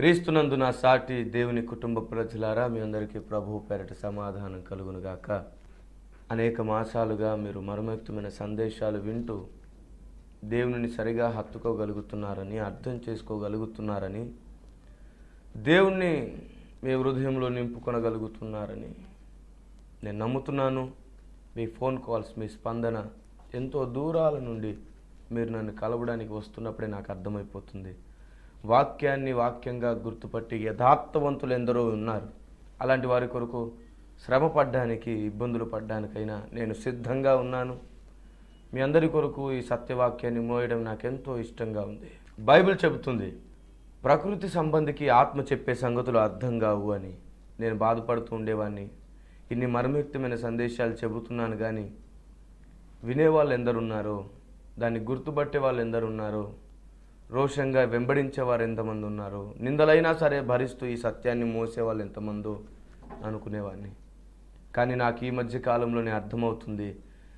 క్రీస్తునందు నా సాటి దేవుని కుటుంబ ప్రజలారా మీ అందరికీ ప్రభు పేరట సమాధానం కలుగునుగాక అనేక మాసాలుగా మీరు మర్మయుక్తమైన సందేశాలు వింటూ దేవునిని సరిగా హత్తుకోగలుగుతున్నారని అర్థం చేసుకోగలుగుతున్నారని దేవుణ్ణి మీ హృదయంలో నింపుకొనగలుగుతున్నారని నేను నమ్ముతున్నాను మీ ఫోన్ కాల్స్ మీ స్పందన ఎంతో దూరాల నుండి మీరు నన్ను కలవడానికి వస్తున్నప్పుడే నాకు అర్థమైపోతుంది వాక్యాన్ని వాక్యంగా గుర్తుపట్టి యథార్థవంతులు ఎందరో ఉన్నారు అలాంటి వారి కొరకు శ్రమ పడ్డానికి ఇబ్బందులు పడ్డానికైనా నేను సిద్ధంగా ఉన్నాను మీ అందరి కొరకు ఈ సత్యవాక్యాన్ని మోయడం నాకెంతో ఇష్టంగా ఉంది బైబిల్ చెబుతుంది ప్రకృతి సంబంధికి ఆత్మ చెప్పే సంగతులు అర్థం కావు అని నేను బాధపడుతూ ఉండేవాడిని ఇన్ని మర్మయుక్తమైన సందేశాలు చెబుతున్నాను కానీ వినేవాళ్ళు ఎందరున్నారో దాన్ని గుర్తుపట్టే వాళ్ళు ఎందరున్నారో రోషంగా వెంబడించేవారు ఎంతమంది ఉన్నారో నిందలైనా సరే భరిస్తూ ఈ సత్యాన్ని మోసేవాళ్ళు ఎంతమందో అనుకునేవాడిని కానీ నాకు ఈ మధ్య కాలంలోనే అర్థమవుతుంది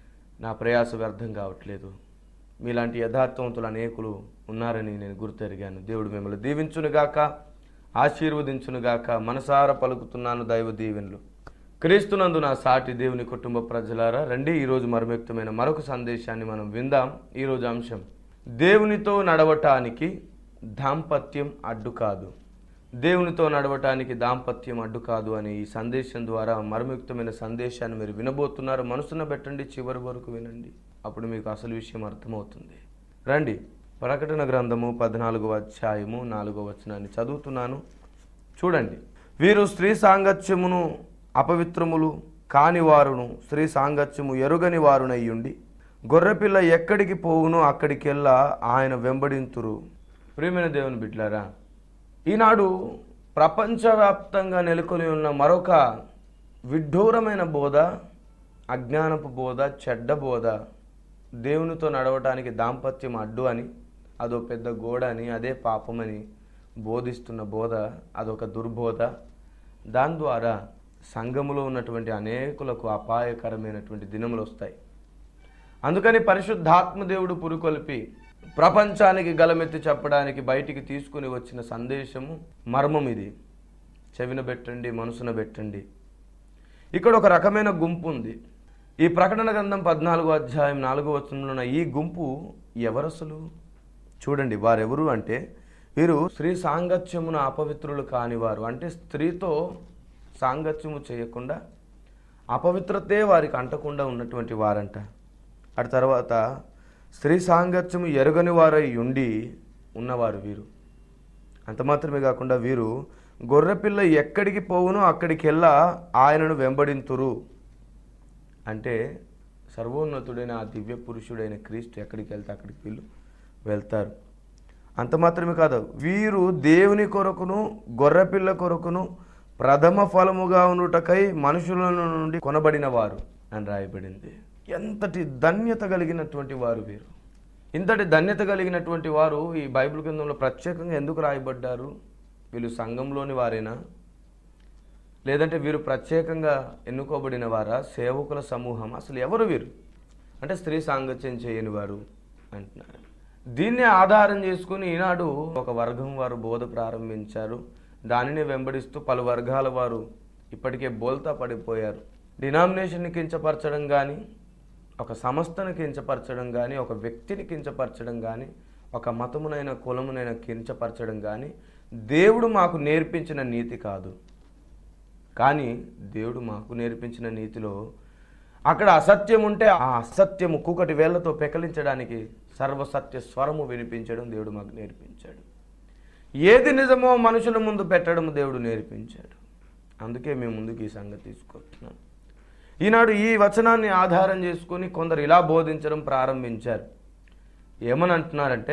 నా ప్రయాస వ్యర్థం కావట్లేదు మీలాంటి యథార్థవంతులు అనేకులు ఉన్నారని నేను గుర్తెరిగాను దేవుడు మిమ్మల్ని దీవించునుగాక ఆశీర్వదించునుగాక మనసార పలుకుతున్నాను దైవ దీవెనలు క్రీస్తునందు నా సాటి దేవుని కుటుంబ ప్రజలారా రండి ఈరోజు మర్మయుక్తమైన మరొక సందేశాన్ని మనం విందాం ఈరోజు అంశం దేవునితో నడవటానికి దాంపత్యం అడ్డు కాదు దేవునితో నడవటానికి దాంపత్యం అడ్డు కాదు అని ఈ సందేశం ద్వారా మర్మయుక్తమైన సందేశాన్ని మీరు వినబోతున్నారు మనసున పెట్టండి చివరి వరకు వినండి అప్పుడు మీకు అసలు విషయం అర్థమవుతుంది రండి ప్రకటన గ్రంథము పద్నాలుగో అధ్యాయము నాలుగో వచనాన్ని చదువుతున్నాను చూడండి వీరు స్త్రీ సాంగత్యమును అపవిత్రములు కాని వారును స్త్రీ సాంగత్యము ఎరుగని వారునయ్యుండి గొర్రెపిల్ల ఎక్కడికి పోవునో అక్కడికెల్లా ఆయన వెంబడింతురు ప్రియమైన దేవుని బిడ్లారా ఈనాడు ప్రపంచవ్యాప్తంగా నెలకొని ఉన్న మరొక విడ్డూరమైన బోధ అజ్ఞానపు బోధ చెడ్డ బోధ దేవునితో నడవటానికి దాంపత్యం అడ్డు అని అదో పెద్ద గోడ అని అదే పాపమని బోధిస్తున్న బోధ అదొక దుర్బోధ దాని ద్వారా సంఘములో ఉన్నటువంటి అనేకులకు అపాయకరమైనటువంటి దినములు వస్తాయి అందుకని పరిశుద్ధాత్మ దేవుడు పురుకొల్పి ప్రపంచానికి గలమెత్తి చెప్పడానికి బయటికి తీసుకుని వచ్చిన సందేశము మర్మం ఇది చెవిన పెట్టండి మనసున పెట్టండి ఇక్కడ ఒక రకమైన గుంపు ఉంది ఈ ప్రకటన గ్రంథం పద్నాలుగో అధ్యాయం నాలుగో వచనంలో ఉన్న ఈ గుంపు ఎవరసలు చూడండి వారెవరు అంటే వీరు స్త్రీ సాంగత్యమున అపవిత్రులు కానివారు అంటే స్త్రీతో సాంగత్యము చేయకుండా అపవిత్రతే వారికి అంటకుండా ఉన్నటువంటి వారంట అటు తర్వాత స్త్రీ సాంగత్యము ఎరుగని వారై ఉండి ఉన్నవారు వీరు అంత మాత్రమే కాకుండా వీరు గొర్రెపిల్ల ఎక్కడికి పోవునో అక్కడికెల్లా ఆయనను వెంబడింతురు అంటే సర్వోన్నతుడైన ఆ దివ్య పురుషుడైన క్రీస్తు ఎక్కడికి వెళ్తే అక్కడికి వీళ్ళు వెళ్తారు అంత మాత్రమే కాదు వీరు దేవుని కొరకును గొర్రెపిల్ల కొరకును ప్రథమ ఫలముగా ఉండుటకై మనుషుల నుండి కొనబడిన వారు అని రాయబడింది ఎంతటి ధన్యత కలిగినటువంటి వారు వీరు ఇంతటి ధన్యత కలిగినటువంటి వారు ఈ బైబిల్ గ్రంథంలో ప్రత్యేకంగా ఎందుకు రాయబడ్డారు వీళ్ళు సంఘంలోని వారేనా లేదంటే వీరు ప్రత్యేకంగా ఎన్నుకోబడిన వారా సేవకుల సమూహం అసలు ఎవరు వీరు అంటే స్త్రీ సాంగత్యం చేయని వారు అంటున్నారు దీన్నే ఆధారం చేసుకుని ఈనాడు ఒక వర్గం వారు బోధ ప్రారంభించారు దానిని వెంబడిస్తూ పలు వర్గాల వారు ఇప్పటికే బోల్తా పడిపోయారు డినామినేషన్ని కించపరచడం కానీ ఒక సంస్థను కించపరచడం కానీ ఒక వ్యక్తిని కించపరచడం కానీ ఒక మతమునైన కులమునైన కించపరచడం కానీ దేవుడు మాకు నేర్పించిన నీతి కాదు కానీ దేవుడు మాకు నేర్పించిన నీతిలో అక్కడ అసత్యం ఉంటే ఆ అసత్యము కూకటి వేళ్లతో పెకలించడానికి సర్వసత్య స్వరము వినిపించడం దేవుడు మాకు నేర్పించాడు ఏది నిజమో మనుషుల ముందు పెట్టడం దేవుడు నేర్పించాడు అందుకే మేము ముందుకు ఈ సంగతి తీసుకొస్తున్నాం ఈనాడు ఈ వచనాన్ని ఆధారం చేసుకొని కొందరు ఇలా బోధించడం ప్రారంభించారు ఏమని అంటున్నారంటే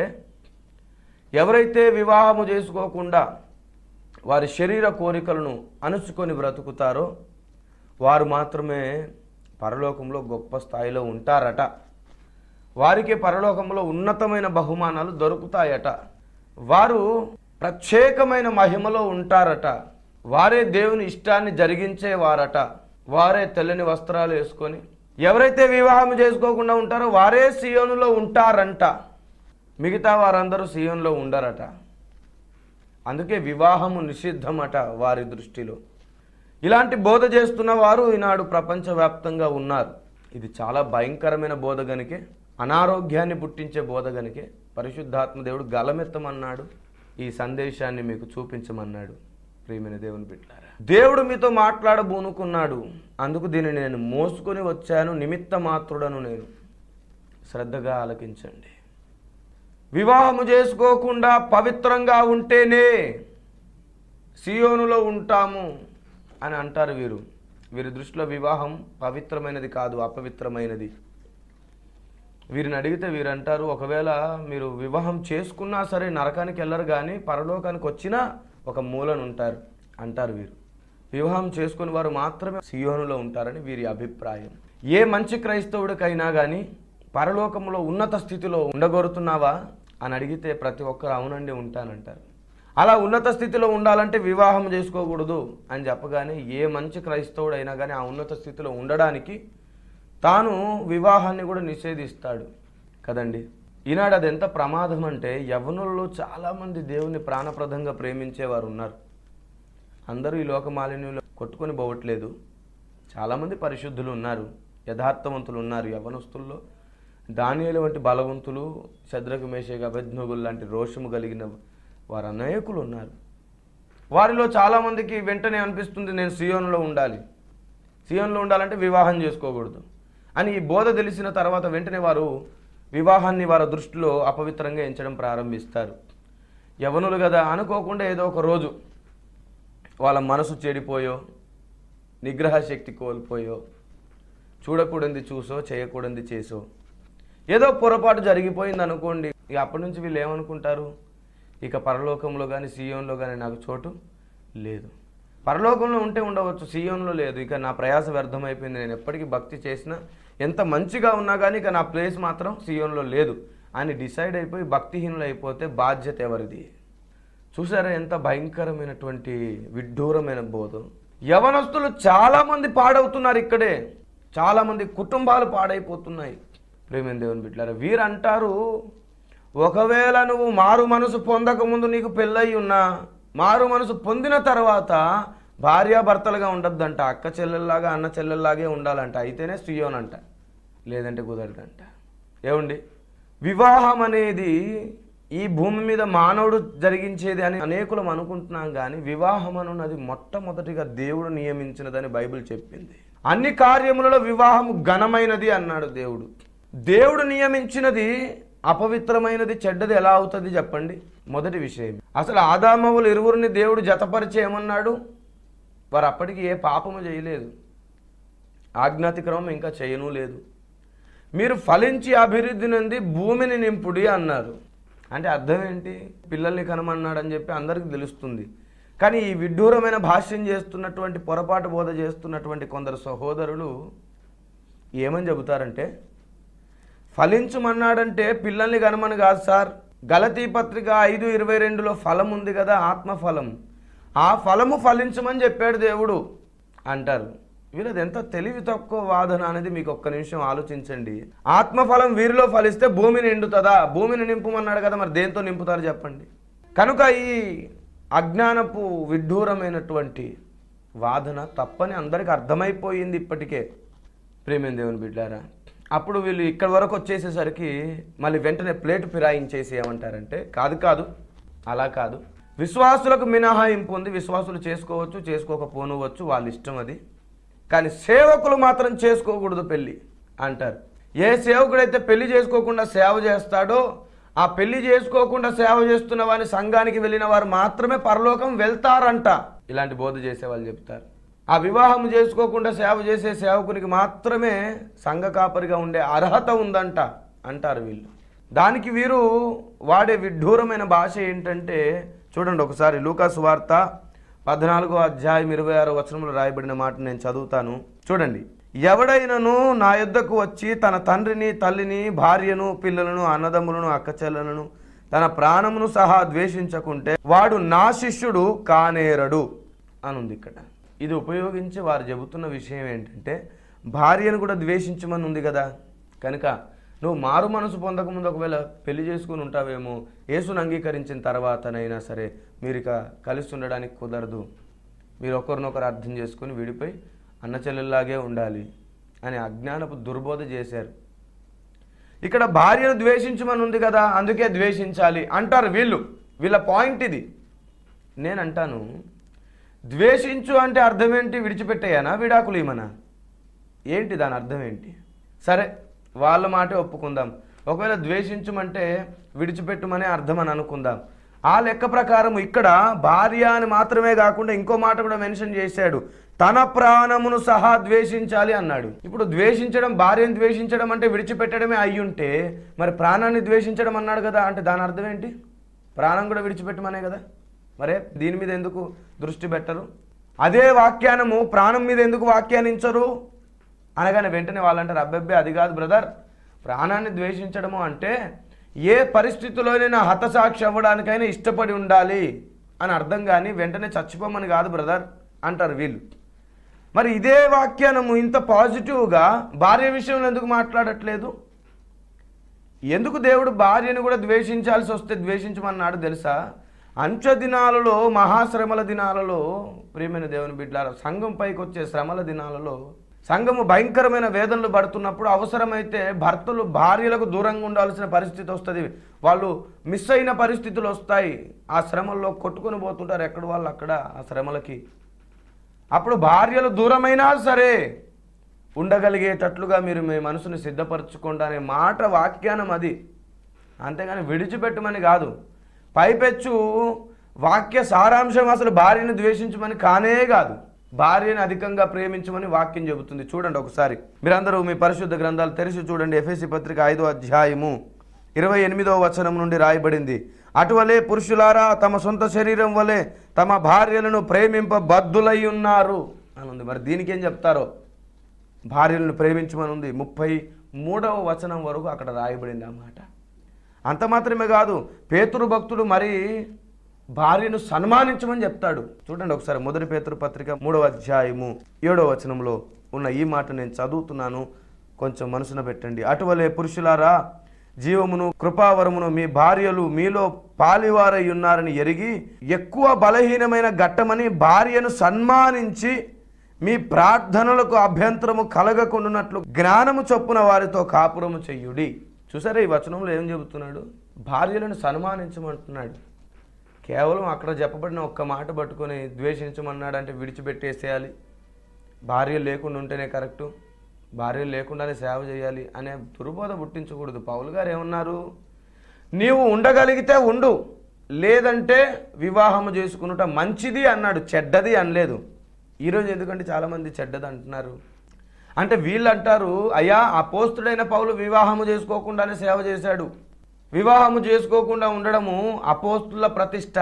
ఎవరైతే వివాహము చేసుకోకుండా వారి శరీర కోరికలను అణుచుకొని బ్రతుకుతారో వారు మాత్రమే పరలోకంలో గొప్ప స్థాయిలో ఉంటారట వారికి పరలోకంలో ఉన్నతమైన బహుమానాలు దొరుకుతాయట వారు ప్రత్యేకమైన మహిమలో ఉంటారట వారే దేవుని ఇష్టాన్ని జరిగించేవారట వారే తెల్లని వస్త్రాలు వేసుకొని ఎవరైతే వివాహం చేసుకోకుండా ఉంటారో వారే సియోనులో ఉంటారంట మిగతా వారందరూ సియోన్లో ఉండరట అందుకే వివాహము నిషిద్ధమట వారి దృష్టిలో ఇలాంటి బోధ చేస్తున్న వారు ఈనాడు ప్రపంచవ్యాప్తంగా ఉన్నారు ఇది చాలా భయంకరమైన బోధ గనికే అనారోగ్యాన్ని పుట్టించే బోధ గనికే పరిశుద్ధాత్మ దేవుడు గలమెత్తమన్నాడు ఈ సందేశాన్ని మీకు చూపించమన్నాడు ప్రియమైన దేవుని బిడ్డారా దేవుడు మీతో మాట్లాడబూనుకున్నాడు అందుకు దీనిని నేను మోసుకొని వచ్చాను నిమిత్త మాత్రుడను నేను శ్రద్ధగా ఆలకించండి వివాహము చేసుకోకుండా పవిత్రంగా ఉంటేనే సియోనులో ఉంటాము అని అంటారు వీరు వీరి దృష్టిలో వివాహం పవిత్రమైనది కాదు అపవిత్రమైనది వీరిని అడిగితే వీరు అంటారు ఒకవేళ మీరు వివాహం చేసుకున్నా సరే నరకానికి వెళ్ళరు కానీ పరలోకానికి వచ్చినా ఒక మూలను ఉంటారు అంటారు వీరు వివాహం చేసుకుని వారు మాత్రమే సియోనులో ఉంటారని వీరి అభిప్రాయం ఏ మంచి క్రైస్తవుడికైనా కానీ పరలోకంలో ఉన్నత స్థితిలో ఉండగోరుతున్నావా అని అడిగితే ప్రతి ఒక్కరు అవునండి ఉంటానంటారు అలా ఉన్నత స్థితిలో ఉండాలంటే వివాహం చేసుకోకూడదు అని చెప్పగానే ఏ మంచి క్రైస్తవుడైనా కానీ ఆ ఉన్నత స్థితిలో ఉండడానికి తాను వివాహాన్ని కూడా నిషేధిస్తాడు కదండి ఈనాడు అది ఎంత ప్రమాదం అంటే యవనుల్లో చాలామంది దేవుని ప్రాణప్రదంగా ప్రేమించేవారు ఉన్నారు అందరూ ఈ లోక మాలిన్యంలో కొట్టుకొని పోవట్లేదు చాలామంది పరిశుద్ధులు ఉన్నారు యథార్థవంతులు ఉన్నారు యవనస్తుల్లో దానియాలు వంటి బలవంతులు శద్రకు మేషేక అభిజ్ఞగులు లాంటి రోషము కలిగిన వారు అనేకులు ఉన్నారు వారిలో చాలామందికి వెంటనే అనిపిస్తుంది నేను సియోన్లో ఉండాలి సియోన్లో ఉండాలంటే వివాహం చేసుకోకూడదు అని ఈ బోధ తెలిసిన తర్వాత వెంటనే వారు వివాహాన్ని వారి దృష్టిలో అపవిత్రంగా ఎంచడం ప్రారంభిస్తారు యవనులు కదా అనుకోకుండా ఏదో ఒక రోజు వాళ్ళ మనసు చెడిపోయో నిగ్రహ శక్తి కోల్పోయో చూడకూడదు చూసో చేయకూడదు చేసో ఏదో పొరపాటు జరిగిపోయింది అనుకోండి ఇక అప్పటి నుంచి వీళ్ళు ఏమనుకుంటారు ఇక పరలోకంలో కానీ సీఎంలో కానీ నాకు చోటు లేదు పరలోకంలో ఉంటే ఉండవచ్చు సీఎంలో లేదు ఇక నా ప్రయాస వ్యర్థమైపోయింది నేను ఎప్పటికీ భక్తి చేసినా ఎంత మంచిగా ఉన్నా కానీ ఇక నా ప్లేస్ మాత్రం సీఎంలో లేదు అని డిసైడ్ అయిపోయి భక్తిహీనులు అయిపోతే బాధ్యత ఎవరిది చూసారా ఎంత భయంకరమైనటువంటి విడ్డూరమైన బోధం యవనస్తులు చాలామంది పాడవుతున్నారు ఇక్కడే చాలామంది కుటుంబాలు పాడైపోతున్నాయి ప్రేమైన దేవుని బిడ్డారా వీరు అంటారు ఒకవేళ నువ్వు మారు మనసు పొందకముందు నీకు పెళ్ళయి ఉన్నా మారు మనసు పొందిన తర్వాత భార్యాభర్తలుగా ఉండొద్దంట అక్క చెల్లెల్లాగా అన్న చెల్లెల్లాగే ఉండాలంట అయితేనే స్త్రీయోనంట లేదంటే కుదరదంట ఏమండి వివాహం అనేది ఈ భూమి మీద మానవుడు జరిగించేది అని అనేకులం అనుకుంటున్నాం కానీ వివాహం అనున్నది మొట్టమొదటిగా దేవుడు నియమించినదని బైబిల్ చెప్పింది అన్ని కార్యములలో వివాహము ఘనమైనది అన్నాడు దేవుడు దేవుడు నియమించినది అపవిత్రమైనది చెడ్డది ఎలా అవుతుంది చెప్పండి మొదటి విషయం అసలు ఆదామవులు ఇరువురిని దేవుడు జతపరిచి ఏమన్నాడు వారు అప్పటికి ఏ పాపము చేయలేదు ఆజ్ఞాతిక్రమం ఇంకా చేయను లేదు మీరు ఫలించి అభివృద్ధి నుండి భూమిని నింపుడి అన్నారు అంటే అర్థం ఏంటి పిల్లల్ని కనమన్నాడని చెప్పి అందరికీ తెలుస్తుంది కానీ ఈ విడ్డూరమైన భాష్యం చేస్తున్నటువంటి పొరపాటు బోధ చేస్తున్నటువంటి కొందరు సహోదరులు ఏమని చెబుతారంటే ఫలించమన్నాడంటే పిల్లల్ని కనమని కాదు సార్ గలతీ పత్రిక ఐదు ఇరవై రెండులో ఫలం ఉంది కదా ఆత్మఫలం ఆ ఫలము ఫలించమని చెప్పాడు దేవుడు అంటారు వీళ్ళది ఎంత తెలివి తక్కువ వాదన అనేది మీకు ఒక్క నిమిషం ఆలోచించండి ఆత్మఫలం వీరిలో ఫలిస్తే భూమిని నిండుతుందా భూమిని నింపమన్నాడు కదా మరి దేంతో నింపుతారు చెప్పండి కనుక ఈ అజ్ఞానపు విడ్డూరమైనటువంటి వాదన తప్పని అందరికీ అర్థమైపోయింది ఇప్పటికే ప్రేమేం దేవుని బిడ్డారా అప్పుడు వీళ్ళు ఇక్కడి వరకు వచ్చేసేసరికి మళ్ళీ వెంటనే ప్లేట్ ఫిరాయించేసి ఏమంటారంటే కాదు కాదు అలా కాదు విశ్వాసులకు మినహాయింపు ఉంది విశ్వాసులు చేసుకోవచ్చు చేసుకోకపోనవచ్చు వాళ్ళ ఇష్టం అది కానీ సేవకులు మాత్రం చేసుకోకూడదు పెళ్ళి అంటారు ఏ సేవకుడైతే పెళ్లి చేసుకోకుండా సేవ చేస్తాడో ఆ పెళ్లి చేసుకోకుండా సేవ చేస్తున్న వారి సంఘానికి వెళ్ళిన వారు మాత్రమే పరలోకం వెళ్తారంట ఇలాంటి బోధ చేసే వాళ్ళు చెప్తారు ఆ వివాహం చేసుకోకుండా సేవ చేసే సేవకునికి మాత్రమే సంఘ కాపరిగా ఉండే అర్హత ఉందంట అంటారు వీళ్ళు దానికి వీరు వాడే విడ్డూరమైన భాష ఏంటంటే చూడండి ఒకసారి లూకాసు వార్త పద్నాలుగో అధ్యాయం ఇరవై ఆరో వచనంలో రాయబడిన మాట నేను చదువుతాను చూడండి ఎవడైనను నా యొద్దకు వచ్చి తన తండ్రిని తల్లిని భార్యను పిల్లలను అన్నదమ్ములను అక్కచెల్లెలను తన ప్రాణమును సహా ద్వేషించకుంటే వాడు నా శిష్యుడు కానేరడు అని ఉంది ఇక్కడ ఇది ఉపయోగించి వారు చెబుతున్న విషయం ఏంటంటే భార్యను కూడా ద్వేషించమని ఉంది కదా కనుక నువ్వు మారు మనసు పొందకముందు ఒకవేళ పెళ్లి చేసుకుని ఉంటావేమో యేసును అంగీకరించిన తర్వాతనైనా సరే మీరు ఇక కలిసి ఉండడానికి కుదరదు మీరు ఒకరినొకరు అర్థం చేసుకుని విడిపోయి అన్న చెల్లెల్లాగే ఉండాలి అని అజ్ఞానపు దుర్బోధ చేశారు ఇక్కడ భార్యను ద్వేషించమని ఉంది కదా అందుకే ద్వేషించాలి అంటారు వీళ్ళు వీళ్ళ పాయింట్ ఇది నేను అంటాను ద్వేషించు అంటే అర్థం ఏంటి విడిచిపెట్టేయనా విడాకులు ఇమనా ఏంటి దాని అర్థం ఏంటి సరే వాళ్ళ మాటే ఒప్పుకుందాం ఒకవేళ ద్వేషించమంటే విడిచిపెట్టుమనే అర్థం అని అనుకుందాం ఆ లెక్క ప్రకారం ఇక్కడ భార్య అని మాత్రమే కాకుండా ఇంకో మాట కూడా మెన్షన్ చేశాడు తన ప్రాణమును సహా ద్వేషించాలి అన్నాడు ఇప్పుడు ద్వేషించడం భార్యను ద్వేషించడం అంటే విడిచిపెట్టడమే అయ్యుంటే మరి ప్రాణాన్ని ద్వేషించడం అన్నాడు కదా అంటే దాని అర్థం ఏంటి ప్రాణం కూడా విడిచిపెట్టమనే కదా మరే దీని మీద ఎందుకు దృష్టి పెట్టరు అదే వాక్యానము ప్రాణం మీద ఎందుకు వ్యాఖ్యానించరు అనగానే వెంటనే వాళ్ళంటారు అబ్బెబ్బే అది కాదు బ్రదర్ ప్రాణాన్ని ద్వేషించడము అంటే ఏ పరిస్థితిలోనైనా హతసాక్షి అవ్వడానికైనా ఇష్టపడి ఉండాలి అని అర్థం కానీ వెంటనే చచ్చిపోమని కాదు బ్రదర్ అంటారు వీళ్ళు మరి ఇదే వాక్యానము ఇంత పాజిటివ్గా భార్య విషయంలో ఎందుకు మాట్లాడట్లేదు ఎందుకు దేవుడు భార్యను కూడా ద్వేషించాల్సి వస్తే ద్వేషించమన్నాడు తెలుసా అంచె దినాలలో మహాశ్రమల దినాలలో ప్రియమైన దేవుని బిడ్డాల సంఘం పైకి వచ్చే శ్రమల దినాలలో సంఘము భయంకరమైన వేదనలు పడుతున్నప్పుడు అవసరమైతే భర్తలు భార్యలకు దూరంగా ఉండాల్సిన పరిస్థితి వస్తుంది వాళ్ళు మిస్ అయిన పరిస్థితులు వస్తాయి ఆ శ్రమల్లో కొట్టుకొని పోతుంటారు ఎక్కడ వాళ్ళు అక్కడ ఆ శ్రమలకి అప్పుడు భార్యలు దూరమైనా సరే ఉండగలిగేటట్లుగా మీరు మీ మనసుని సిద్ధపరచుకోండి అనే మాట వాక్యానం అది అంతేగాని విడిచిపెట్టమని కాదు పైపెచ్చు వాక్య సారాంశం అసలు భార్యను ద్వేషించమని కానే కాదు భార్యను అధికంగా ప్రేమించమని వాక్యం చెబుతుంది చూడండి ఒకసారి మీరందరూ మీ పరిశుద్ధ గ్రంథాలు తెరిచి చూడండి ఎఫ్ఎసి పత్రిక ఐదో అధ్యాయము ఇరవై ఎనిమిదవ వచనం నుండి రాయబడింది అటువలే పురుషులారా తమ సొంత శరీరం వలె తమ భార్యలను ప్రేమింపబద్ధులై ఉన్నారు అని ఉంది మరి దీనికి ఏం చెప్తారో భార్యలను ప్రేమించమని ఉంది ముప్పై మూడవ వచనం వరకు అక్కడ రాయబడింది అన్నమాట అంత మాత్రమే కాదు పేతురు భక్తుడు మరి భార్యను సన్మానించమని చెప్తాడు చూడండి ఒకసారి మొదటి పేతురు పత్రిక మూడవ అధ్యాయము ఏడవ వచనంలో ఉన్న ఈ మాట నేను చదువుతున్నాను కొంచెం మనసున పెట్టండి అటువలే పురుషులారా జీవమును కృపావరమును మీ భార్యలు మీలో పాలివారై ఉన్నారని ఎరిగి ఎక్కువ బలహీనమైన ఘట్టమని భార్యను సన్మానించి మీ ప్రార్థనలకు అభ్యంతరము కలగకుండానట్లు జ్ఞానము చొప్పున వారితో కాపురము చెయ్యుడి చూసారా ఈ వచనంలో ఏం చెబుతున్నాడు భార్యలను సన్మానించమంటున్నాడు కేవలం అక్కడ చెప్పబడిన ఒక్క మాట పట్టుకొని ద్వేషించమన్నాడు అంటే విడిచిపెట్టేసేయాలి భార్య లేకుండా ఉంటేనే కరెక్టు భార్య లేకుండానే సేవ చేయాలి అనే దుర్బోధ పుట్టించకూడదు పౌలు గారు ఏమన్నారు నీవు ఉండగలిగితే ఉండు లేదంటే వివాహము చేసుకునుట మంచిది అన్నాడు చెడ్డది అనలేదు ఈరోజు ఎందుకంటే చాలామంది చెడ్డది అంటున్నారు అంటే వీళ్ళు అంటారు అయ్యా అపోస్తుడైన పౌలు వివాహము చేసుకోకుండానే సేవ చేశాడు వివాహము చేసుకోకుండా ఉండడము అపోస్తుల ప్రతిష్ట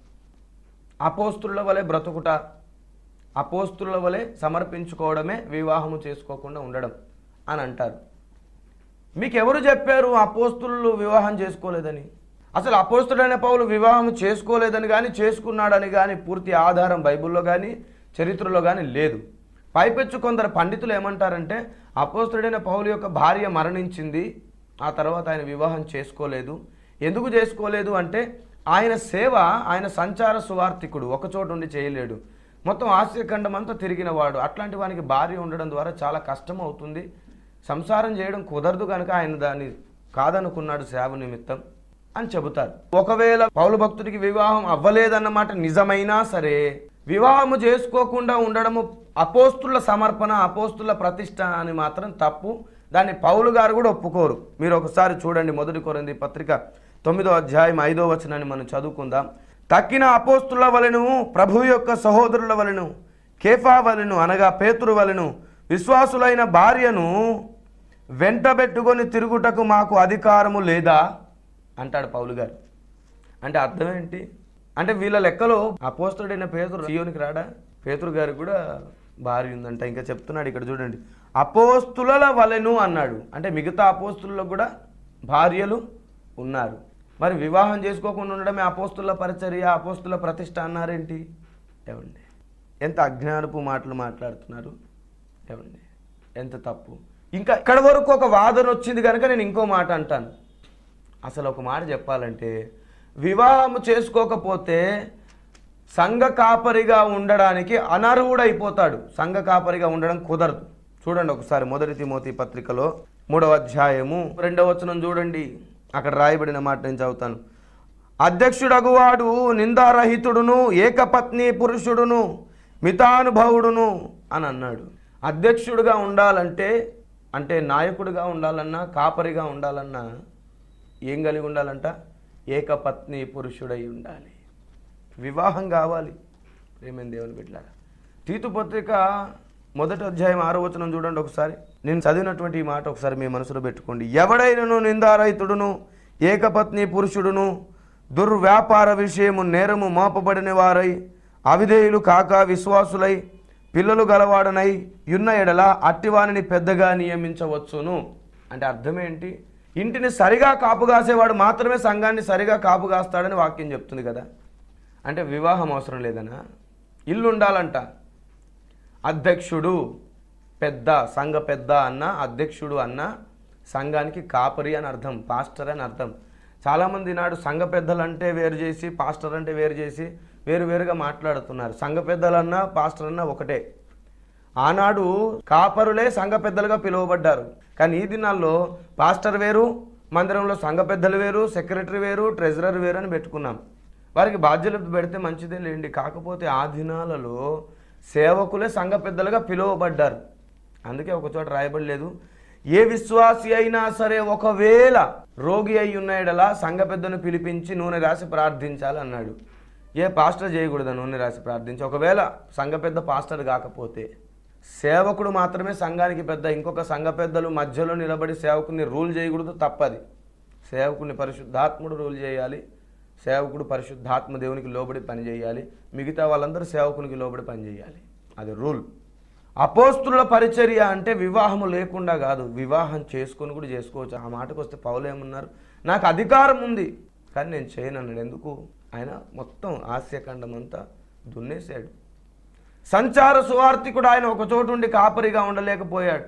అపోస్తుల వలె బ్రతుకుట అపోస్తుల వలె సమర్పించుకోవడమే వివాహము చేసుకోకుండా ఉండడం అని అంటారు మీకు ఎవరు చెప్పారు అపోస్తులు వివాహం చేసుకోలేదని అసలు అపోస్తుడైన పౌలు వివాహం చేసుకోలేదని కానీ చేసుకున్నాడని కానీ పూర్తి ఆధారం బైబిల్లో కానీ చరిత్రలో కానీ లేదు పైపెచ్చు కొందరు పండితులు ఏమంటారంటే అపోస్తుడైన పౌలు యొక్క భార్య మరణించింది ఆ తర్వాత ఆయన వివాహం చేసుకోలేదు ఎందుకు చేసుకోలేదు అంటే ఆయన సేవ ఆయన సంచార సువార్థికుడు ఒకచోట ఉండి చేయలేడు మొత్తం ఆసియఖండం అంతా తిరిగిన వాడు అట్లాంటి వానికి భార్య ఉండడం ద్వారా చాలా కష్టం అవుతుంది సంసారం చేయడం కుదరదు కనుక ఆయన దాన్ని కాదనుకున్నాడు సేవ నిమిత్తం అని చెబుతారు ఒకవేళ పౌలు భక్తుడికి వివాహం అవ్వలేదన్నమాట నిజమైనా సరే వివాహము చేసుకోకుండా ఉండడము అపోస్తుల సమర్పణ అపోస్తుల ప్రతిష్ట అని మాత్రం తప్పు దాన్ని పౌలు గారు కూడా ఒప్పుకోరు మీరు ఒకసారి చూడండి మొదటి కొరింది పత్రిక తొమ్మిదో అధ్యాయం ఐదో వచనాన్ని మనం చదువుకుందాం తక్కిన అపోస్తుల వలెను ప్రభు యొక్క సహోదరుల వలెను కేఫా వలెను అనగా పేతురు వలెను విశ్వాసులైన భార్యను వెంటబెట్టుకొని తిరుగుటకు మాకు అధికారము లేదా అంటాడు పౌలు గారు అంటే అర్థం ఏంటి అంటే వీళ్ళ లెక్కలో అపోస్తుడైన పేతురు సియోనికి రాడా పేతురు గారు కూడా భార్య ఉందంట ఇంకా చెప్తున్నాడు ఇక్కడ చూడండి అపోస్తుల వలెను అన్నాడు అంటే మిగతా అపోస్తులలో కూడా భార్యలు ఉన్నారు మరి వివాహం చేసుకోకుండా ఉండడమే అపోస్తుల పరిచర్య అపోస్తుల ప్రతిష్ట అన్నారేంటి ఏమండి ఎంత అజ్ఞానపు మాటలు మాట్లాడుతున్నారు ఏమండి ఎంత తప్పు ఇంకా ఇక్కడ వరకు ఒక వాదన వచ్చింది కనుక నేను ఇంకో మాట అంటాను అసలు ఒక మాట చెప్పాలంటే వివాహం చేసుకోకపోతే సంఘ కాపరిగా ఉండడానికి అనర్హుడైపోతాడు సంఘ కాపరిగా ఉండడం కుదరదు చూడండి ఒకసారి మొదటి తిమోతి పత్రికలో మూడవ అధ్యాయము రెండవ వచనం చూడండి అక్కడ రాయబడిన మాట నేను చదువుతాను అధ్యక్షుడగువాడు నిందారహితుడును ఏకపత్ని పురుషుడును మితానుభవుడును అని అన్నాడు అధ్యక్షుడుగా ఉండాలంటే అంటే నాయకుడిగా ఉండాలన్నా కాపరిగా ఉండాలన్నా ఏం కలిగి ఉండాలంట ఏకపత్ని పురుషుడై ఉండాలి వివాహం కావాలి ప్రేమేం దేవుని బిడ్డారా తీతు పత్రిక మొదటి అధ్యాయం ఆరో వచనం చూడండి ఒకసారి నేను చదివినటువంటి ఈ మాట ఒకసారి మీ మనసులో పెట్టుకోండి ఎవడైనను నిందారహితుడును ఏకపత్ని పురుషుడును దుర్వ్యాపార విషయము నేరము మోపబడిన వారై అవిధేయులు కాక విశ్వాసులై పిల్లలు గలవాడనై యున్న ఎడల అట్టివానిని పెద్దగా నియమించవచ్చును అంటే అర్థమేంటి ఇంటిని సరిగా కాపు కాసేవాడు మాత్రమే సంఘాన్ని సరిగా కాపు కాస్తాడని వాక్యం చెప్తుంది కదా అంటే వివాహం అవసరం లేదనా ఇల్లు ఉండాలంట అధ్యక్షుడు పెద్ద సంఘ పెద్ద అన్న అధ్యక్షుడు అన్న సంఘానికి కాపరి అని అర్థం పాస్టర్ అని అర్థం చాలామంది నాడు సంఘ పెద్దలు అంటే వేరు చేసి పాస్టర్ అంటే వేరు చేసి వేరు వేరుగా మాట్లాడుతున్నారు సంఘ పెద్దలన్నా పాస్టర్ అన్నా ఒకటే ఆనాడు కాపరులే సంఘ పెద్దలుగా పిలువబడ్డారు కానీ ఈ దినాల్లో పాస్టర్ వేరు మందిరంలో సంఘ పెద్దలు వేరు సెక్రటరీ వేరు ట్రెజరర్ వేరు అని పెట్టుకున్నాం వారికి బాధ్యతలు పెడితే మంచిదే లేండి కాకపోతే ఆ దినాలలో సేవకులే సంఘ పెద్దలుగా పిలువబడ్డారు అందుకే ఒక చోట రాయబడలేదు ఏ విశ్వాసి అయినా సరే ఒకవేళ రోగి అయి ఉన్నాయడలా సంఘ పెద్దను పిలిపించి నూనె రాసి ప్రార్థించాలి అన్నాడు ఏ పాస్టర్ చేయకూడదు నూనె రాసి ప్రార్థించి ఒకవేళ సంఘ పెద్ద పాస్టర్ కాకపోతే సేవకుడు మాత్రమే సంఘానికి పెద్ద ఇంకొక సంఘ పెద్దలు మధ్యలో నిలబడి సేవకుని రూల్ చేయకూడదు తప్పది సేవకుని పరిశుద్ధాత్ముడు రూల్ చేయాలి సేవకుడు పరిశుద్ధాత్మ దేవునికి లోబడి పనిచేయాలి మిగతా వాళ్ళందరూ సేవకునికి లోబడి పనిచేయాలి అది రూల్ అపోస్తుల పరిచర్య అంటే వివాహము లేకుండా కాదు వివాహం చేసుకొని కూడా చేసుకోవచ్చు ఆ మాటకు వస్తే పౌలు ఏమన్నారు నాకు అధికారం ఉంది కానీ నేను చేయను అన్నాడు ఎందుకు ఆయన మొత్తం ఆస్యఖండం అంతా దున్నేశాడు సంచార సువార్థికుడు ఆయన ఒక చోటు ఉండి కాపరిగా ఉండలేకపోయాడు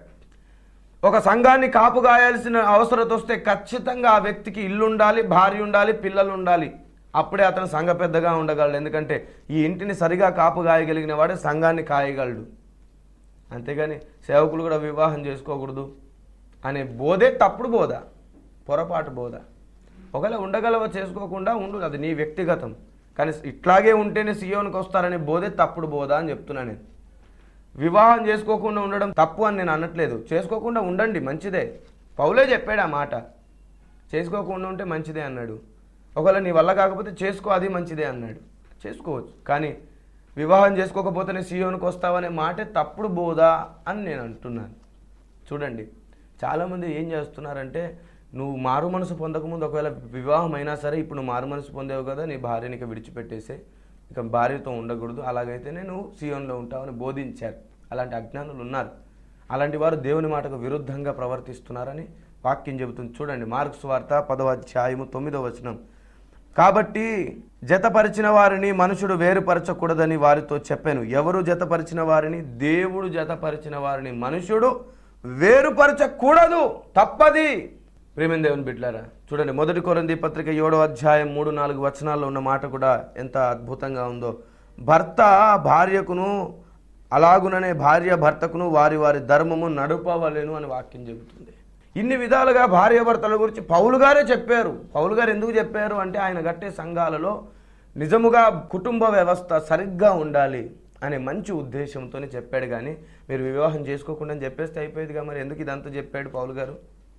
ఒక సంఘాన్ని కాపు గాయాల్సిన అవసరత వస్తే ఖచ్చితంగా ఆ వ్యక్తికి ఇల్లు ఉండాలి భార్య ఉండాలి పిల్లలు ఉండాలి అప్పుడే అతను సంఘ పెద్దగా ఉండగలడు ఎందుకంటే ఈ ఇంటిని సరిగా కాపు గాయగలిగిన వాడే సంఘాన్ని కాయగలడు అంతేగాని సేవకులు కూడా వివాహం చేసుకోకూడదు అనే బోధే తప్పుడు బోధ పొరపాటు బోధ ఒకవేళ ఉండగలవ చేసుకోకుండా ఉండు అది నీ వ్యక్తిగతం కానీ ఇట్లాగే ఉంటేనే సీఎంకి వస్తారనే బోధే తప్పుడు బోధ అని చెప్తున్నా నేను వివాహం చేసుకోకుండా ఉండడం తప్పు అని నేను అనట్లేదు చేసుకోకుండా ఉండండి మంచిదే పౌలే చెప్పాడు ఆ మాట చేసుకోకుండా ఉంటే మంచిదే అన్నాడు ఒకవేళ నీ వల్ల కాకపోతే చేసుకో అది మంచిదే అన్నాడు చేసుకోవచ్చు కానీ వివాహం చేసుకోకపోతేనే సీఎంకి వస్తావనే మాటే తప్పుడు బోధ అని నేను అంటున్నాను చూడండి చాలామంది ఏం చేస్తున్నారంటే నువ్వు మారు మనసు పొందకముందు ఒకవేళ వివాహం అయినా సరే ఇప్పుడు నువ్వు మారు మనసు పొందేవు కదా నీ భార్యని ఇక విడిచిపెట్టేసే ఇక భార్యతో ఉండకూడదు అలాగైతేనే నువ్వు సీఎంలో ఉంటావని బోధించారు అలాంటి అజ్ఞానులు ఉన్నారు అలాంటి వారు దేవుని మాటకు విరుద్ధంగా ప్రవర్తిస్తున్నారని వాక్యం చెబుతుంది చూడండి మార్క్స్ వార్త పదవ అధ్యాయము తొమ్మిదవ వచనం కాబట్టి జతపరిచిన వారిని మనుషుడు వేరుపరచకూడదని వారితో చెప్పాను ఎవరు జతపరిచిన వారిని దేవుడు జతపరిచిన వారిని మనుషుడు వేరుపరచకూడదు తప్పది ప్రేమ దేవుని బిడ్లారా చూడండి మొదటి కొరంది పత్రిక ఏడో అధ్యాయం మూడు నాలుగు వచనాల్లో ఉన్న మాట కూడా ఎంత అద్భుతంగా ఉందో భర్త భార్యకును అలాగుననే భార్య భర్తకును వారి వారి ధర్మము నడుపవలేను అని వాక్యం చెబుతుంది ఇన్ని విధాలుగా భార్యాభర్తల గురించి పౌలు గారే చెప్పారు పౌలు గారు ఎందుకు చెప్పారు అంటే ఆయన కట్టే సంఘాలలో నిజముగా కుటుంబ వ్యవస్థ సరిగ్గా ఉండాలి అనే మంచి ఉద్దేశంతోనే చెప్పాడు కానీ మీరు వివాహం చేసుకోకుండా అని చెప్పేస్తే అయిపోయేదిగా మరి ఎందుకు ఇదంతా చెప్పాడు పౌలు గారు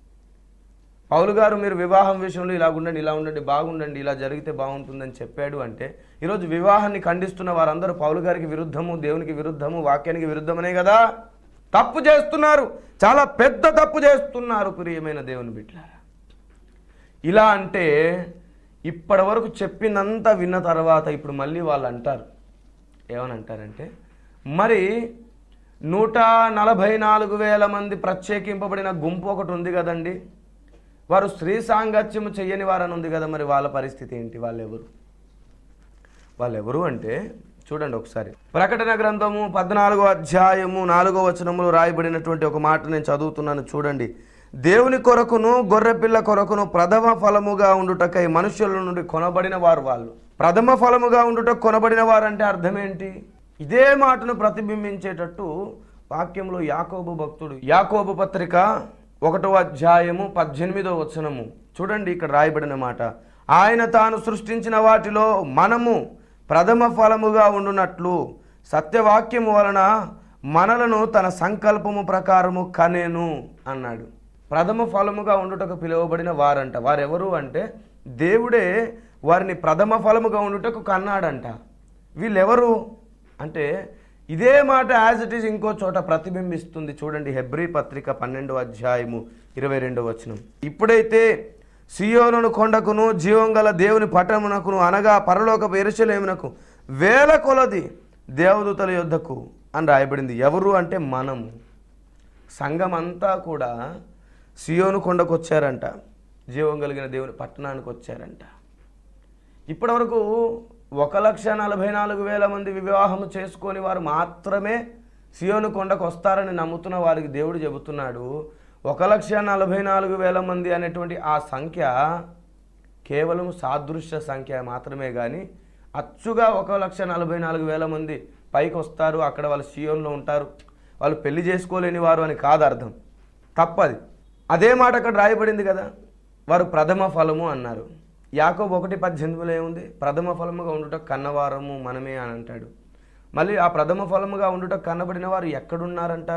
పౌలు గారు మీరు వివాహం విషయంలో ఇలా ఉండండి ఇలా ఉండండి బాగుండండి ఇలా జరిగితే బాగుంటుందని చెప్పాడు అంటే ఈరోజు వివాహాన్ని ఖండిస్తున్న వారందరూ పౌలు గారికి విరుద్ధము దేవునికి విరుద్ధము వాక్యానికి విరుద్ధమనే కదా తప్పు చేస్తున్నారు చాలా పెద్ద తప్పు చేస్తున్నారు ప్రియమైన దేవుని బిడ్డలారా ఇలా అంటే ఇప్పటి వరకు చెప్పినంత విన్న తర్వాత ఇప్పుడు మళ్ళీ వాళ్ళు అంటారు ఏమని అంటారంటే మరి నూట నలభై నాలుగు వేల మంది ప్రత్యేకింపబడిన గుంపు ఒకటి ఉంది కదండి వారు స్త్రీ సాంగత్యము చెయ్యని వారని ఉంది కదా మరి వాళ్ళ పరిస్థితి ఏంటి వాళ్ళు ఎవరు వాళ్ళు ఎవరు అంటే చూడండి ఒకసారి ప్రకటన గ్రంథము పద్నాలుగో అధ్యాయము నాలుగో వచనములో రాయబడినటువంటి ఒక మాట నేను చదువుతున్నాను చూడండి దేవుని కొరకును గొర్రెపిల్ల కొరకును ప్రథమ ఫలముగా ఉండుటకై మనుషుల నుండి కొనబడిన వారు వాళ్ళు ప్రథమ ఫలముగా ఉండుట కొనబడిన వారు అంటే అర్థం ఏంటి ఇదే మాటను ప్రతిబింబించేటట్టు వాక్యంలో యాకోబు భక్తుడు యాకోబు పత్రిక ఒకటో అధ్యాయము పద్దెనిమిదో వచనము చూడండి ఇక్కడ రాయబడిన మాట ఆయన తాను సృష్టించిన వాటిలో మనము ప్రథమ ఫలముగా ఉండునట్లు సత్యవాక్యము వలన మనలను తన సంకల్పము ప్రకారము కనేను అన్నాడు ప్రథమ ఫలముగా ఉండుటకు పిలువబడిన వారంట వారెవరు అంటే దేవుడే వారిని ప్రథమ ఫలముగా ఉండుటకు కన్నాడంట వీళ్ళెవరు అంటే ఇదే మాట యాజ్ ఇట్ ఈస్ ఇంకో చోట ప్రతిబింబిస్తుంది చూడండి హెబ్రీ పత్రిక పన్నెండో అధ్యాయము ఇరవై రెండో వచనం ఇప్పుడైతే సియోనును కొండకును జీవం గల దేవుని పట్టణమునకును అనగా పరలోకపు ఎరుసలేమునకు వేల కొలది దేవదూతల యొద్దకు అని రాయబడింది ఎవరు అంటే మనము సంఘం అంతా కూడా సియోను కొండకు వచ్చారంట జీవం కలిగిన దేవుని పట్టణానికి వచ్చారంట ఇప్పటివరకు ఒక లక్ష నలభై నాలుగు వేల మంది వివాహం చేసుకొని వారు మాత్రమే సియోను కొండకు వస్తారని నమ్ముతున్న వారికి దేవుడు చెబుతున్నాడు ఒక లక్ష నలభై నాలుగు వేల మంది అనేటువంటి ఆ సంఖ్య కేవలం సాదృశ్య సంఖ్య మాత్రమే కానీ అచ్చుగా ఒక లక్ష నలభై నాలుగు వేల మంది పైకి వస్తారు అక్కడ వాళ్ళు సియోన్లో ఉంటారు వాళ్ళు పెళ్లి చేసుకోలేని వారు అని కాదు అర్థం తప్పది అదే మాట అక్కడ రాయబడింది కదా వారు ప్రథమ ఫలము అన్నారు యాకోబు ఒకటి పద్దెనిమిదిలో ఏముంది ప్రథమ ఫలముగా ఉండుట కన్నవారము మనమే అని అంటాడు మళ్ళీ ఆ ప్రథమ ఫలముగా ఉండుట కన్నబడిన వారు ఎక్కడున్నారంట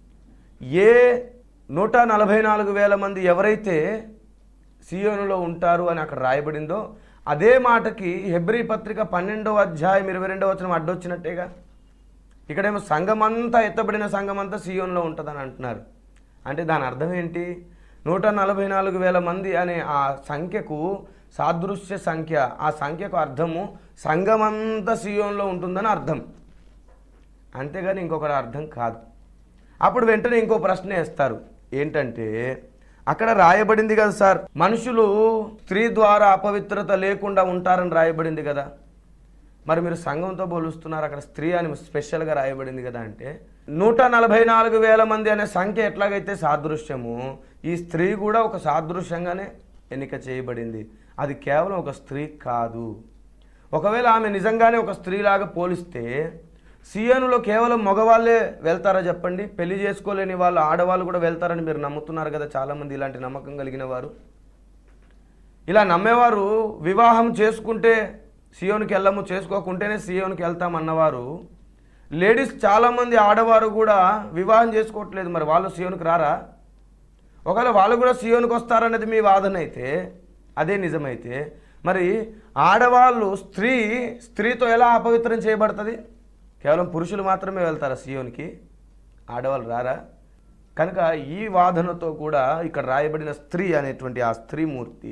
ఏ నూట నలభై నాలుగు వేల మంది ఎవరైతే సియోనులో ఉంటారు అని అక్కడ రాయబడిందో అదే మాటకి హెబ్రీ పత్రిక పన్నెండవ అధ్యాయం ఇరవై రెండవ వచనం అడ్డొచ్చినట్టేగా ఇక్కడేమో సంఘమంతా ఎత్తబడిన సంఘమంతా సియోన్లో ఉంటుందని అంటున్నారు అంటే దాని అర్థం ఏంటి నూట నలభై నాలుగు వేల మంది అనే ఆ సంఖ్యకు సాదృశ్య సంఖ్య ఆ సంఖ్యకు అర్థము సంఘమంతా సియోన్లో ఉంటుందని అర్థం అంతేగాని ఇంకొకటి అర్థం కాదు అప్పుడు వెంటనే ఇంకో ప్రశ్న వేస్తారు ఏంటంటే అక్కడ రాయబడింది కదా సార్ మనుషులు స్త్రీ ద్వారా అపవిత్రత లేకుండా ఉంటారని రాయబడింది కదా మరి మీరు సంఘంతో పోలుస్తున్నారు అక్కడ స్త్రీ అని స్పెషల్గా రాయబడింది కదా అంటే నూట నలభై నాలుగు వేల మంది అనే సంఖ్య ఎట్లాగైతే సాదృశ్యము ఈ స్త్రీ కూడా ఒక సాదృశ్యంగానే ఎన్నిక చేయబడింది అది కేవలం ఒక స్త్రీ కాదు ఒకవేళ ఆమె నిజంగానే ఒక స్త్రీలాగా పోలిస్తే సియోనులో కేవలం మగవాళ్ళే వెళ్తారా చెప్పండి పెళ్లి చేసుకోలేని వాళ్ళు ఆడవాళ్ళు కూడా వెళ్తారని మీరు నమ్ముతున్నారు కదా చాలామంది ఇలాంటి నమ్మకం కలిగిన వారు ఇలా నమ్మేవారు వివాహం చేసుకుంటే సియోనికి వెళ్ళము చేసుకోకుంటేనే సియోనికి వెళ్తాం అన్నవారు లేడీస్ చాలామంది ఆడవారు కూడా వివాహం చేసుకోవట్లేదు మరి వాళ్ళు సియోనికి రారా ఒకవేళ వాళ్ళు కూడా సియోనికి వస్తారనేది మీ వాదన అయితే అదే నిజమైతే మరి ఆడవాళ్ళు స్త్రీ స్త్రీతో ఎలా అపవిత్రం చేయబడుతుంది కేవలం పురుషులు మాత్రమే వెళ్తారా సియోనికి ఆడవాళ్ళు రారా కనుక ఈ వాదనతో కూడా ఇక్కడ రాయబడిన స్త్రీ అనేటువంటి ఆ స్త్రీమూర్తి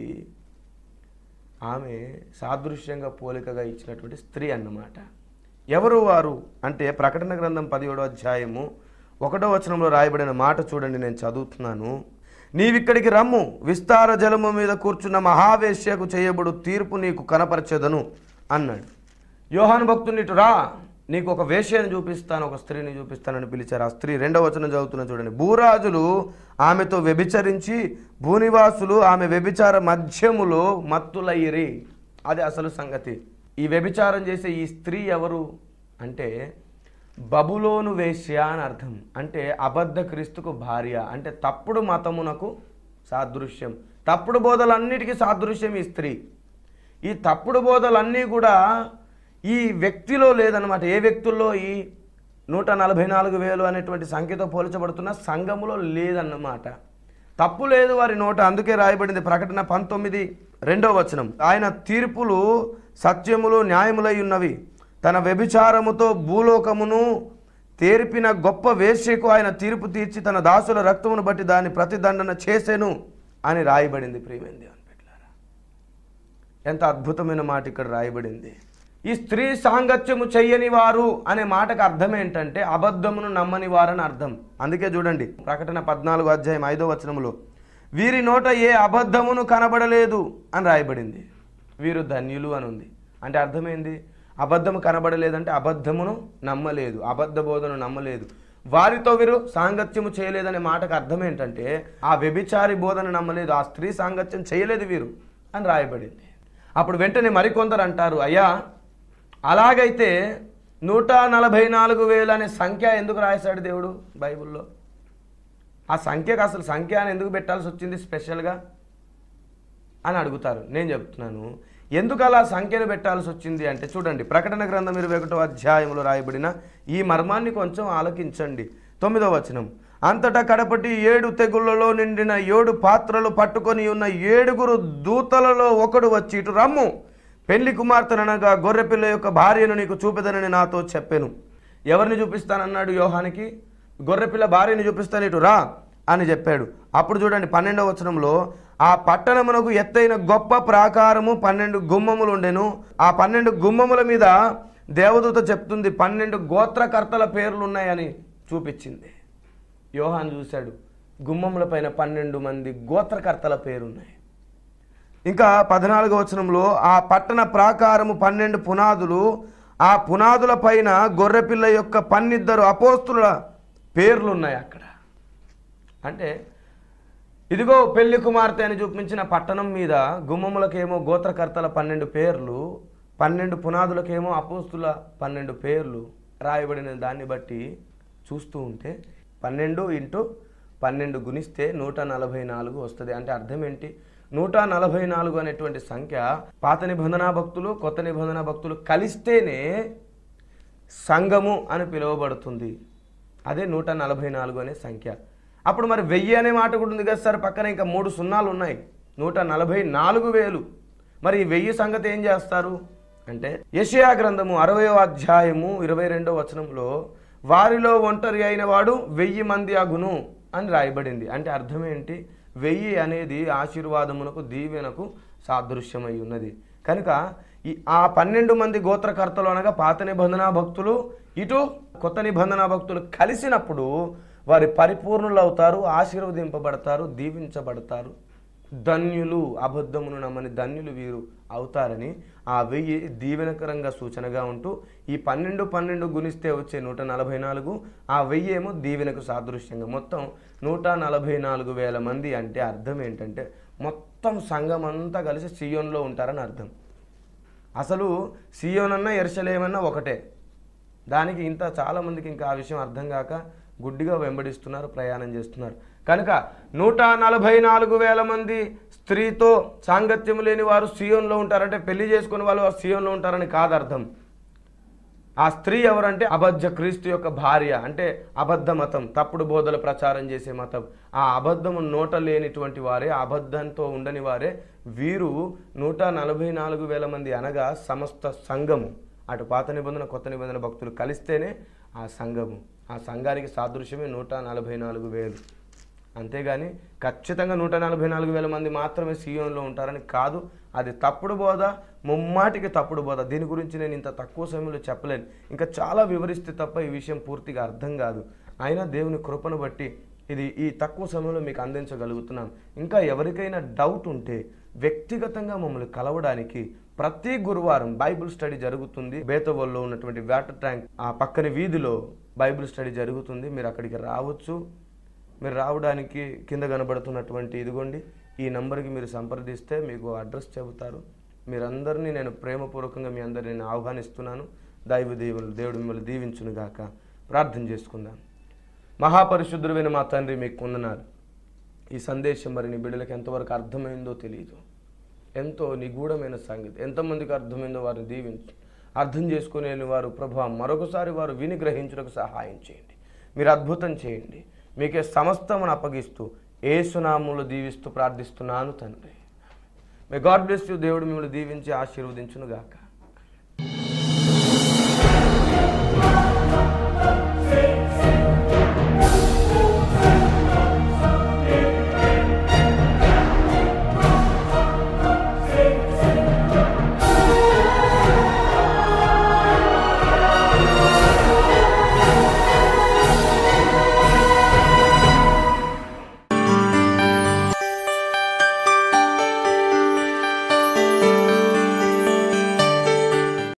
ఆమె సాదృశ్యంగా పోలికగా ఇచ్చినటువంటి స్త్రీ అన్నమాట ఎవరు వారు అంటే ప్రకటన గ్రంథం పదిహేడో అధ్యాయము ఒకటో వచనంలో రాయబడిన మాట చూడండి నేను చదువుతున్నాను నీవిక్కడికి రమ్ము విస్తార జలము మీద కూర్చున్న మహావేశ్యకు చేయబడు తీర్పు నీకు కనపరచెదను అన్నాడు యోహాను భక్తుని ఇటు రా నీకు ఒక వేశ్యను చూపిస్తాను ఒక స్త్రీని చూపిస్తానని పిలిచారు ఆ స్త్రీ రెండవ వచనం చదువుతున్నా చూడండి భూరాజులు ఆమెతో వ్యభిచరించి భూనివాసులు ఆమె వ్యభిచార మధ్యములో మత్తులయ్యిరి అది అసలు సంగతి ఈ వ్యభిచారం చేసే ఈ స్త్రీ ఎవరు అంటే బబులోను వేశ్య అని అర్థం అంటే అబద్ధ క్రీస్తుకు భార్య అంటే తప్పుడు మతమునకు సాదృశ్యం తప్పుడు బోధలన్నిటికీ సాదృశ్యం ఈ స్త్రీ ఈ తప్పుడు బోధలన్నీ కూడా ఈ వ్యక్తిలో లేదనమాట ఏ వ్యక్తుల్లో ఈ నూట నలభై నాలుగు వేలు అనేటువంటి సంఖ్యతో పోల్చబడుతున్న సంఘములో లేదన్నమాట తప్పు లేదు వారి నోట అందుకే రాయబడింది ప్రకటన పంతొమ్మిది రెండో వచనం ఆయన తీర్పులు సత్యములు న్యాయములై ఉన్నవి తన వ్యభిచారముతో భూలోకమును తేర్పిన గొప్ప వేశ్యకు ఆయన తీర్పు తీర్చి తన దాసుల రక్తమును బట్టి దాన్ని ప్రతిదండన చేసెను అని రాయబడింది ప్రియమైంది దేవుని బిడ్డలారా. ఎంత అద్భుతమైన మాట ఇక్కడ రాయబడింది ఈ స్త్రీ సాంగత్యము చెయ్యని వారు అనే మాటకు అర్థం ఏంటంటే అబద్ధమును నమ్మని వారని అర్థం అందుకే చూడండి ప్రకటన పద్నాలుగు అధ్యాయం ఐదో వచనములో వీరి నోట ఏ అబద్ధమును కనబడలేదు అని రాయబడింది వీరు ధన్యులు అని ఉంది అంటే అర్థమైంది అబద్ధము కనబడలేదంటే అబద్ధమును నమ్మలేదు అబద్ధ బోధను నమ్మలేదు వారితో వీరు సాంగత్యము చేయలేదనే మాటకు అర్థం ఏంటంటే ఆ వ్యభిచారి బోధన నమ్మలేదు ఆ స్త్రీ సాంగత్యం చేయలేదు వీరు అని రాయబడింది అప్పుడు వెంటనే మరికొందరు అంటారు అయ్యా అలాగైతే నూట నలభై నాలుగు వేలు అనే సంఖ్య ఎందుకు రాశాడు దేవుడు బైబిల్లో ఆ సంఖ్యకు అసలు సంఖ్య అని ఎందుకు పెట్టాల్సి వచ్చింది స్పెషల్గా అని అడుగుతారు నేను చెప్తున్నాను ఎందుకు అలా సంఖ్యను పెట్టాల్సి వచ్చింది అంటే చూడండి ప్రకటన గ్రంథం ఇరవై ఒకటో అధ్యాయంలో రాయబడిన ఈ మర్మాన్ని కొంచెం ఆలకించండి తొమ్మిదో వచనం అంతటా కడపటి ఏడు తెగుళ్లలో నిండిన ఏడు పాత్రలు పట్టుకొని ఉన్న ఏడుగురు దూతలలో ఒకడు వచ్చి ఇటు రమ్ము పెళ్లి కుమార్తెననగా గొర్రెపిల్ల యొక్క భార్యను నీకు చూపెదనని నాతో చెప్పాను ఎవరిని చూపిస్తానన్నాడు యోహానికి గొర్రెపిల్ల భార్యని చూపిస్తాను ఇటు రా అని చెప్పాడు అప్పుడు చూడండి పన్నెండవ వచనంలో ఆ పట్టణమునకు ఎత్తైన గొప్ప ప్రాకారము పన్నెండు గుమ్మములు ఉండెను ఆ పన్నెండు గుమ్మముల మీద దేవదూత చెప్తుంది పన్నెండు గోత్రకర్తల పేర్లు ఉన్నాయని చూపించింది యోహాన్ చూశాడు గుమ్మముల పైన పన్నెండు మంది గోత్రకర్తల పేరున్నాయి ఇంకా పద్నాలుగో వచనంలో ఆ పట్టణ ప్రాకారము పన్నెండు పునాదులు ఆ పునాదుల పైన గొర్రెపిల్ల యొక్క పన్నిద్దరు అపోస్తుల పేర్లు ఉన్నాయి అక్కడ అంటే ఇదిగో పెళ్లి కుమార్తె అని చూపించిన పట్టణం మీద గుమ్మములకేమో గోత్రకర్తల పన్నెండు పేర్లు పన్నెండు పునాదులకేమో అపోస్తుల పన్నెండు పేర్లు రాయబడిన దాన్ని బట్టి చూస్తూ ఉంటే పన్నెండు ఇంటూ పన్నెండు గుణిస్తే నూట నలభై నాలుగు వస్తుంది అంటే అర్థం ఏంటి నూట నలభై నాలుగు అనేటువంటి సంఖ్య పాత నిబంధన భక్తులు కొత్త నిబంధన భక్తులు కలిస్తేనే సంఘము అని పిలువబడుతుంది అదే నూట నలభై నాలుగు అనే సంఖ్య అప్పుడు మరి వెయ్యి అనే మాట కూడా ఉంది కదా సార్ పక్కన ఇంకా మూడు సున్నాలు ఉన్నాయి నూట నలభై నాలుగు వేలు మరి ఈ వెయ్యి సంగతి ఏం చేస్తారు అంటే యషయా గ్రంథము అరవయో అధ్యాయము ఇరవై రెండో వచనంలో వారిలో ఒంటరి అయిన వాడు వెయ్యి మంది అగును అని రాయబడింది అంటే అర్థం ఏంటి వెయ్యి అనేది ఆశీర్వాదమునకు దీవెనకు సాదృశ్యమై ఉన్నది కనుక ఈ ఆ పన్నెండు మంది గోత్రకర్తలు అనగా పాత నిబంధన భక్తులు ఇటు కొత్త నిబంధన భక్తులు కలిసినప్పుడు వారి పరిపూర్ణులు అవుతారు ఆశీర్వదింపబడతారు దీవించబడతారు ధన్యులు అబద్ధమును నమ్మని ధన్యులు వీరు అవుతారని ఆ వెయ్యి దీవెనకరంగా సూచనగా ఉంటూ ఈ పన్నెండు పన్నెండు గుణిస్తే వచ్చే నూట నలభై నాలుగు ఆ వెయ్యి ఏమో దీవెనకు సాదృశ్యంగా మొత్తం నూట నలభై నాలుగు వేల మంది అంటే అర్థం ఏంటంటే మొత్తం సంఘం అంతా కలిసి సియోన్లో ఉంటారని అర్థం అసలు సియోనన్నా ఎర్షలేమన్నా ఒకటే దానికి ఇంత చాలామందికి ఇంకా ఆ విషయం అర్థం కాక గుడ్డిగా వెంబడిస్తున్నారు ప్రయాణం చేస్తున్నారు కనుక నూట నలభై నాలుగు వేల మంది స్త్రీతో సాంగత్యం లేని వారు సియోన్లో ఉంటారంటే పెళ్లి చేసుకుని వాళ్ళు ఆ సియోన్లో ఉంటారని కాదు అర్థం ఆ స్త్రీ ఎవరంటే అబద్ధ క్రీస్తు యొక్క భార్య అంటే అబద్ధ మతం తప్పుడు బోధలు ప్రచారం చేసే మతం ఆ అబద్ధము నోట లేనిటువంటి వారే అబద్ధంతో ఉండని వారే వీరు నూట నలభై నాలుగు వేల మంది అనగా సమస్త సంఘము అటు పాత నిబంధన కొత్త నిబంధన భక్తులు కలిస్తేనే ఆ సంఘము ఆ సంఘానికి సాదృశ్యమే నూట నలభై నాలుగు వేలు అంతేగాని ఖచ్చితంగా నూట నలభై నాలుగు వేల మంది మాత్రమే సీఎంలో ఉంటారని కాదు అది తప్పుడు బోధ ముమ్మాటికి తప్పుడు బోధ దీని గురించి నేను ఇంత తక్కువ సమయంలో చెప్పలేను ఇంకా చాలా వివరిస్తే తప్ప ఈ విషయం పూర్తిగా అర్థం కాదు అయినా దేవుని కృపను బట్టి ఇది ఈ తక్కువ సమయంలో మీకు అందించగలుగుతున్నాం ఇంకా ఎవరికైనా డౌట్ ఉంటే వ్యక్తిగతంగా మమ్మల్ని కలవడానికి ప్రతి గురువారం బైబిల్ స్టడీ జరుగుతుంది బేతవల్లో ఉన్నటువంటి వాటర్ ట్యాంక్ ఆ పక్కన వీధిలో బైబిల్ స్టడీ జరుగుతుంది మీరు అక్కడికి రావచ్చు మీరు రావడానికి కింద కనబడుతున్నటువంటి ఇదిగోండి ఈ నంబర్కి మీరు సంప్రదిస్తే మీకు అడ్రస్ చెబుతారు మీరందరినీ నేను ప్రేమపూర్వకంగా మీ అందరిని నేను ఆహ్వానిస్తున్నాను దైవ దేవులు దేవుడు మిమ్మల్ని దీవించును గాక ప్రార్థన చేసుకుందాం మహాపరిశుద్ధుడైన మా తండ్రి మీకు వందనాలు ఈ సందేశం మరి నీ బిడ్డలకు ఎంతవరకు అర్థమైందో తెలియదు ఎంతో నిగూఢమైన సంగతి ఎంతమందికి అర్థమైందో వారిని దీవించు అర్థం చేసుకునే వారు ప్రభు మరొకసారి వారు విని గ్రహించుటకు సహాయం చేయండి మీరు అద్భుతం చేయండి మీకే సమస్తమును అప్పగిస్తూ ఏసునాములు దీవిస్తూ ప్రార్థిస్తున్నాను తండ్రి మే గాడ్ బ్లెస్ యూ దేవుడు మిమ్మల్ని దీవించి ఆశీర్వదించును గాక